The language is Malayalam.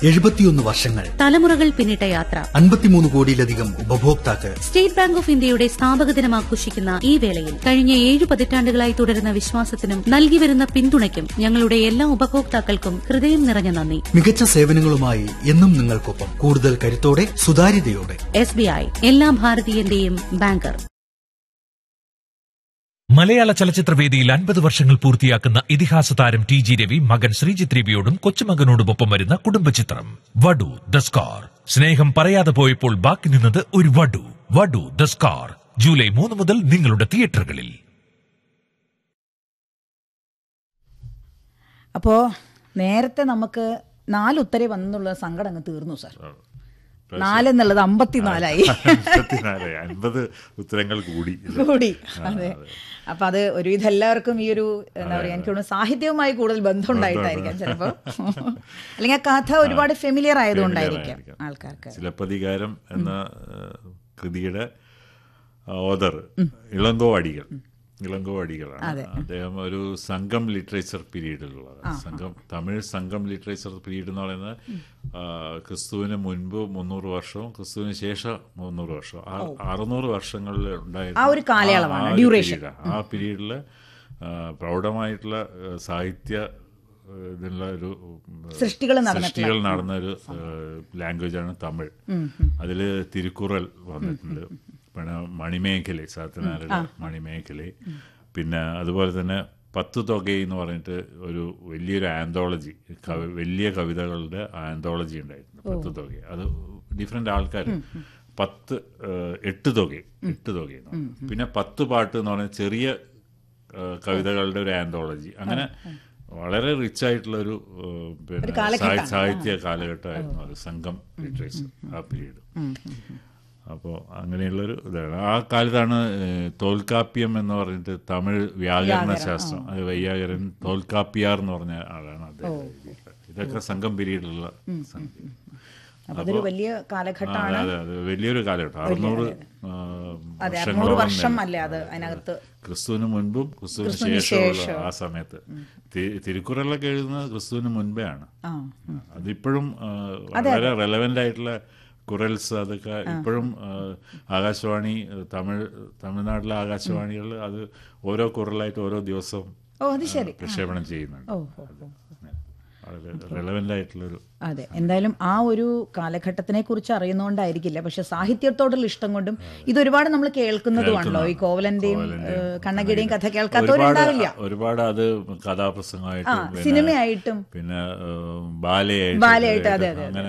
എഴുപത്തിയൊന്ന് വർഷങ്ങൾ തലമുറകൾ പിന്നിട്ട യാത്ര അൻപത്തിമൂന്ന് കോടിയിലധികം ഉപഭോക്താക്കൾ സ്റ്റേറ്റ് ബാങ്ക് ഓഫ് ഇന്ത്യയുടെ സ്ഥാപക ദിനം ആഘോഷിക്കുന്ന ഈ വേളയിൽ കഴിഞ്ഞ ഏഴ് പതിറ്റാണ്ടുകളായി തുടരുന്ന വിശ്വാസത്തിനും നൽകിവരുന്ന പിന്തുണയ്ക്കും ഞങ്ങളുടെ എല്ലാ ഉപഭോക്താക്കൾക്കും ഹൃദയം നിറഞ്ഞ നന്ദി മികച്ച സേവനങ്ങളുമായി എന്നും നിങ്ങൾക്കൊപ്പം കൂടുതൽ കരുത്തോടെ സുതാര്യതയോടെ എസ് ബി ഐ എല്ലാ ഭാരതീയന്റെയും ബാങ്കർ മലയാള ചലച്ചിത്രവേദിയിൽ അൻപത് വർഷങ്ങൾ പൂർത്തിയാക്കുന്ന ഇതിഹാസ താരം ടി ജി രവി മകൻ ശ്രീജിത്ത് രവിയോടും കൊച്ചുമകനോടുമൊപ്പം വരുന്ന കുടുംബചിത്രം വടു ദ സ്കാർ സ്നേഹം പറയാതെ പോയപ്പോൾ ബാക്കി നിന്നത് ഒരു വടു വടു ദ സ്കാർ ജൂലൈ മൂന്ന് മുതൽ നിങ്ങളുടെ തിയേറ്ററുകളിൽ അപ്പോൾ നേരത്തെ നമുക്ക് നാല് ഉത്തരേ വന്നുള്ള സങ്കടം അങ്ങ് തീർന്നു സാർ നാലെന്നുള്ളത് അമ്പത്തിനാലായി അമ്പത്തിനാല് അൻപത് ഉത്തരങ്ങൾ കൂടി കൂടി അതെ അപ്പൊ അത് ഒരുവിധം എല്ലാവർക്കും ഈ ഒരു എന്താ പറയാ എനിക്ക് തോന്നുന്നു സാഹിത്യവുമായി കൂടുതൽ ബന്ധം ഉണ്ടായിട്ടായിരിക്കാം ചിലപ്പോ അല്ലെങ്കിൽ ആ കഥ ഒരുപാട് ഫെമിലിയർ ആയതുകൊണ്ടായിരിക്കാം ആൾക്കാർക്ക് ചിലപ്പതികാരം എന്ന ഏഹ്, കൃതിയുടെ ഓദർ ഇളങ്കോ അടികൾ ഇളങ്കോ അടികളാണ് അദ്ദേഹം ഒരു സംഘം ലിറ്ററേച്ചർ പീരീഡിലുള്ളത് സംഘം തമിഴ് സംഘം ലിറ്ററേച്ചർ പീരീഡ് എന്ന് പറയുന്നത് ആ, ക്രിസ്തുവിന് മുൻപ് മുന്നൂറ് വർഷവും ക്രിസ്തുവിന് ശേഷം മുന്നൂറ് വർഷവും ആ- അറുന്നൂറ് വർഷങ്ങളിൽ ഉണ്ടായിരുന്ന ആ ഒരു കാലയളവാണ്, ആ ഒരു duration. period ആ പീരീഡിൽ പ്രൗഢമായിട്ടുള്ള ഏഹ്, സാഹിത്യ ഏഹ്, ഇതിനുള്ള ഒരു ഉം, സൃഷ്ടികൾ നടന്നിട്ടുള്ള സൃഷ്ടികൾ നടന്ന ഒരു ലാംഗ്വേജാണ് തമിഴ് അതിൽ തിരുക്കുറൽ വന്നിട്ടുണ്ട് പിന്നെ മണിമേഖല സാത്തനാരുടെ മണിമേഖല പിന്നെ അതുപോലെ തന്നെ പത്ത് തുക എന്ന് പറഞ്ഞിട്ട് ഒരു വലിയൊരു ആന്തോളജി കവി വലിയ കവിതകളുടെ ആന്തോളജി ഉണ്ടായിരുന്നു പത്ത് തുക അത് ഡിഫറെൻ്റ് ആൾക്കാർ പത്ത് ഏഹ്, എട്ട് തുക എട്ട് തുക എന്ന് പറയും. പിന്നെ പത്ത് പാട്ട് എന്ന് പറഞ്ഞാൽ ചെറിയ ഏഹ്, കവിതകളുടെ ഒരു ആന്തോളജി അങ്ങനെ വളരെ റിച്ച് ആയിട്ടുള്ള ഒരു ഏഹ്, പിന്നെ സാഹി- സാഹിത്യ കാലഘട്ടമായിരുന്നു അത് സംഘം ലിറ്ററേച്ചർ ആ പീരീഡ് അപ്പോൾ അങ്ങനെയുള്ളൊരു ഇതാണ് ആ കാലത്താണ് ഏഹ്, തോൽക്കാപ്യം എന്ന് പറഞ്ഞിട്ട് തമിഴ് വ്യാകരണ ശാസ്ത്രം അത് വൈയാകരൻ തോൽക്കാപ്പിയാർ എന്ന് പറഞ്ഞ ആളാണ് അദ്ദേഹം എഴുതിയിട്ടുള്ളത്. ഇതൊക്കെ സംഘം പീരീഡിലുള്ള സംഗതി. അപ്പൊ അതൊരു വലിയ ആ, കാലഘട്ടമാണ് അതെ അതെ വലിയൊരു കാലഘട്ടം അറുന്നൂറ് ആ, അതെ അറുന്നൂറ് വർഷങ്ങളോളം വർഷം നില- അല്ലേ അത് അതിനകത്ത് ക്രിസ്തുവിന് മുൻപും ക്രിസ്തുവിന് ക്രിസ്തുവിന് ശേഷമുള്ള ശേഷം. ആ സമയത്ത് തി- തിരുക്കുറലൊക്കെ എഴുതുന്നത് ക്രിസ്തുവിന് മുൻപേ ആണ് ആ അതിപ്പോഴും ആ, വളരെ റെലവെന്റ് ആയിട്ടുള്ള കുറൽസ് അതൊക്കെ ഇപ്പോഴും ആ, ആകാശവാണി തമിഴ് തമിഴ്നാട്ടിലെ ആകാശവാണികൾ അത് ഓരോ കുറലായിട്ട് ഓരോ ദിവസം ഓ അത് ശരി പ്രക്ഷേപണം ചെയ്യുന്നുണ്ട് ഓ ഓ ഓ. വളരെ റെലവെന്റ് ആയിട്ടുള്ളൊരു അതെ എന്തായാലും ആ ഒരു കാലഘട്ടത്തിനെ കുറിച്ച് അറിയുന്നതുകൊണ്ടായിരിക്കില്ല പക്ഷെ സാഹിത്യത്തോടുള്ള ഇഷ്ടം കൊണ്ടും ഇത് ഒരുപാട് നമ്മൾ കേൾക്കുന്നതുമാണല്ലോ ഈ കോവലന്റെയും ഏഹ്, കണ്ണകിയുടെയും കഥ കേൾക്കാത്തവരുണ്ടാവില്ല ഒരുപാട് അത് കഥാപ്രസംഗമായിട്ടും സിനിമയായിട്ടും പിന്നെ ഏഹ്, ബാലയായിട്ടും ബാലയായിട്ട്, അതെ, അതെ, അങ്ങനെ